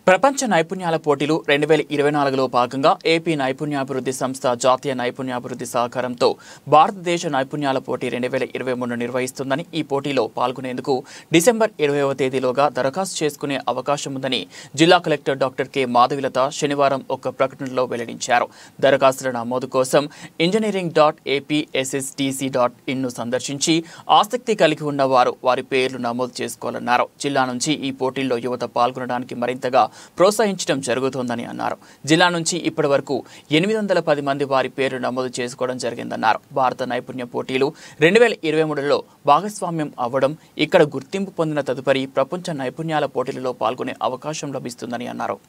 ప్రపంచ నైపుణ్యాల పోటీలు రెండు వేల ఇరవై నాలుగులో భాగంగా ఏపీ నైపుణ్యాభివృద్ధి సంస్థ జాతీయ నైపుణ్యాభివృద్ధి సహకారంతో భారతదేశ నైపుణ్యాల పోటీ రెండు వేల ఇరవై మూడు నిర్వహిస్తుందని ఈ పోటీలో పాల్గొనేందుకు డిసెంబర్ ఇరవైవ తేదీలోగా దరఖాస్తు చేసుకునే అవకాశం ఉందని జిల్లా కలెక్టర్ డాక్టర్ కె మాధవిలత శనివారం ఒక ప్రకటనలో వెల్లడించారు దరఖాస్తుల నమోదు కోసం engineering dot APSSTC dot in సందర్శించి ఆసక్తి కలిగి ఉన్న వారు వారి పేర్లు నమోదు చేసుకోవాలన్నారు జిల్లా నుంచి ఈ పోటీల్లో యువత పాల్గొనడానికి మరింతగా ప్రోత్సహించడం జరుగుతోందని అన్నారు జిల్లా నుంచి ఇప్పటి వరకు ఎనిమిది వందల పది మంది వారి పేరు నమోదు చేసుకోవడం జరిగిందన్నారు భారత నైపుణ్య పోటీలు రెండు వేల ఇరవై మూడులో భాగస్వామ్యం అవ్వడం ఇక్కడ గుర్తింపు పొందిన తదుపరి ప్రపంచ నైపుణ్యాల పోటీలలో పాల్గొనే అవకాశం లభిస్తుందని అన్నారు